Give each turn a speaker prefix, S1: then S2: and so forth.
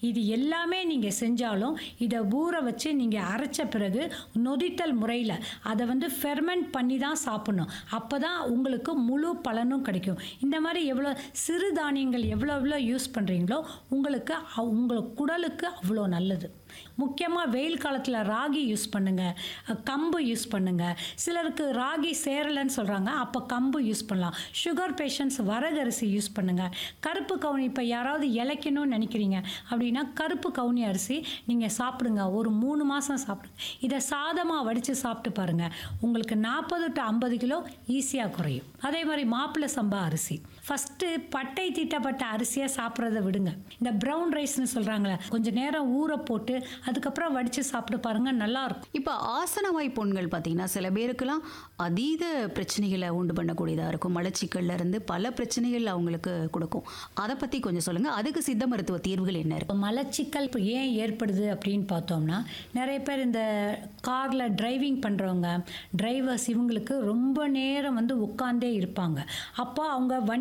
S1: இது எல்லாமே நீங்கள் செஞ்சாலும் இதை ஊற வச்சு நீங்கள் அரைச்ச பிறகு நொதித்தல் முறையில் அதை வந்து ஃபெர்மெண்ட் பண்ணி தான் சாப்பிடணும் அப்போ தான் உங்களுக்கு முழு பலனும் கிடைக்கும் இந்த மாதிரி எவ்வளோ சிறு தானியங்கள் எவ்வளோ எவ்வளோ யூஸ் பண்ணுறீங்களோ உங்களுக்கு அவ்- உங்கள் குடலுக்கு அவ்வளோ நல்லது முக்கியமாக வெயில் காலத்தில் ராகி யூஸ் பண்ணுங்கள் கம்பு யூஸ் பண்ணுங்கள் சிலருக்கு ராகி சேரலைன்னு சொல்கிறாங்க அப்போ கம்பு யூஸ் பண்ணலாம் சுகர் பேஷண்ட்ஸ் வரகரிசி யூஸ் பண்ணுங்கள் கருப்பு கவுனி இப்போ யாராவது இளைக்கணும்னு நினைக்கிறீங்க அப்படின்னா கருப்பு கவுனி அரிசி நீங்கள் சாப்பிடுங்க ஒரு மூணு மாதம் சாப்பிடுங்க இதை சாதமாக வடித்து சாப்பிட்டு பாருங்கள் உங்களுக்கு நாற்பது டு ஐம்பது கிலோ ஈஸியாக குறையும் அதே மாதிரி மாப்பிள்ளை சம்பா அரிசி ஃபஸ்ட்டு பட்டை தீட்டப்பட்ட அரிசியை சாப்பிட்றத விடுங்க இந்த ப்ரௌன் ரைஸ்னு சொல்கிறாங்களே கொஞ்சம் நேரம் ஊற போட்டு அதுக்கப்புறம் வடித்து சாப்பிட்டு பாருங்கள் நல்லாயிருக்கும்
S2: இப்போ ஆசனவாய் புண்கள் பார்த்தீங்கன்னா சில பேருக்கெல்லாம் அதீத பிரச்சனைகளை உண்டு பண்ணக்கூடியதாக இருக்கும் மலச்சிக்கல்ல இருந்து பல பிரச்சனைகள் அவங்களுக்கு கொடுக்கும் அதை பற்றி கொஞ்சம் சொல்லுங்கள் அதுக்கு சித்த மருத்துவ தீர்வுகள் என்ன இருக்கு
S1: இப்போ மலச்சிக்கல் இப்போ ஏன் ஏற்படுது அப்படின்னு பார்த்தோம்னா நிறைய பேர் இந்த காரில் டிரைவிங் பண்ணுறவங்க டிரைவர்ஸ் இவங்களுக்கு ரொம்ப நேரம் வந்து உட்காந்தே இருப்பாங்க அப்போ அவங்க வண்டி